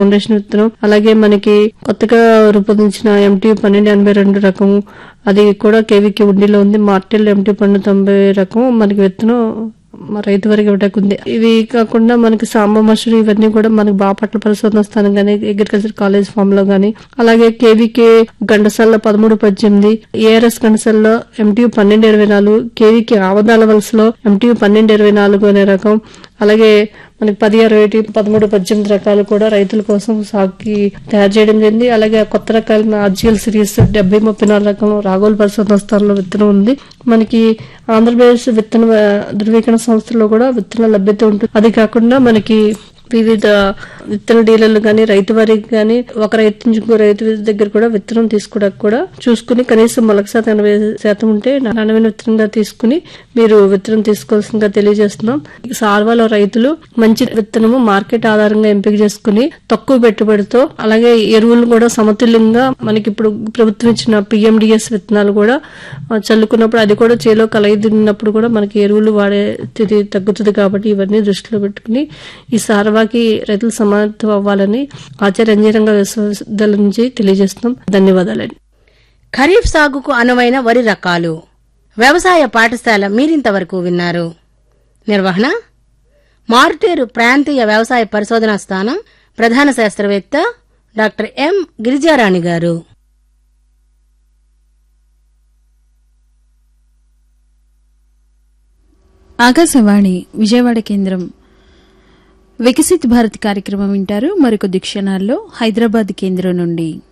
foundation విత్తనం అలాగే మనకి కొత్తగా రూపొందించిన ఎంటీ పన్నెండు ఎనభై రెండు రకం అది కూడా కేవీకి ఉండిలో ఉంది మార్టెల్ ఎంటీ పన్నెండు తొంభై రకం మనకి విత్తనం మా రైతు వరకు ఇవ్వడానికి ఉంది ఇవి కాకుండా మనకి సాంబ మసూరి ఇవన్నీ కూడా మనకి బాపట్ల పరిశోధన స్థానం గానీ అగ్రికల్చర్ కాలేజ్ ఫామ్ లో గానీ అలాగే కేవీకే గండసాల పదమూడు పద్దెనిమిది ఏఆర్ఎస్ గండసాల్లో ఎంటీయూ పన్నెండు ఇరవై నాలుగు కేవీకే ఆవదాల వలసలో ఎంటీయూ పన్నెండు ఇరవై నాలుగు అనే రకం అలాగే మనకి పది అరవై ఒకటి పదమూడు పద్దెనిమిది రకాలు కూడా రైతుల కోసం సాగుకి తయారు చేయడం జరిగింది అలాగే ఆ కొత్త రకాలైన ఆర్జిఎల్ సిరీస్ డెబ్బై ముప్పై నాలుగు రకం రాగోల్ పరిశోధన స్థానంలో విత్తనం ఉంది మనకి ఆంధ్రప్రదేశ్ విత్తన ఆ, ధృవీకరణ సంస్థలో కూడా విత్తన లభ్యత ఉంటుంది అది కాకుండా మనకి వివిధ విత్తన డీలర్లు గాని రైతు వారికి గాని ఒక రైతు నుంచి ఇంకో రైతు దగ్గర కూడా విత్తనం తీసుకోవడానికి కూడా చూసుకుని కనీసం మొలక శాతం ఎనభై శాతం ఉంటే నాణ్యమైన విత్తనంగా తీసుకుని మీరు విత్తనం తీసుకోవాల్సిందిగా తెలియజేస్తున్నాం ఈ సార్వాలో రైతులు మంచి విత్తనము మార్కెట్ ఆధారంగా ఎంపిక చేసుకుని తక్కువ పెట్టుబడితో అలాగే ఎరువులు కూడా సమతుల్యంగా మనకి ఇప్పుడు ప్రభుత్వం ఇచ్చిన పిఎండిఎస్ విత్తనాలు కూడా ఆ, చల్లుకున్నప్పుడు అది కూడా చేలో కలయిదిన్నప్పుడు కూడా మనకి ఎరువులు వాడే స్థితి తగ్గుతుంది కాబట్టి ఇవన్నీ దృష్టిలో పెట్టుకుని ఈ సార్వాకి రైతులు సమానత్వం అవ్వాలని ఆచార్య అంజీరంగ విశ్వవిద్యాలయం నుంచి తెలియజేస్తున్నాం ధన్యవాదాలండి ఖరీఫ్ సాగుకు అనువైన వరి రకాలు వ్యవసాయ పాఠశాల మీరింతవరకు విన్నారు నిర్వహణ మారుటేరు ప్రాంతీయ వ్యవసాయ పరిశోధనా స్థానం ప్రధాన శాస్త్రవేత్త డాక్టర్ ఎం గిరిజారాణి గారు ఆకాశవాణి విజయవాడ కేంద్రం వికసిత్ భారత్ కార్యక్రమం వింటారు మరికొద్ది క్షణాల్లో హైదరాబాద్ కేంద్రం నుండి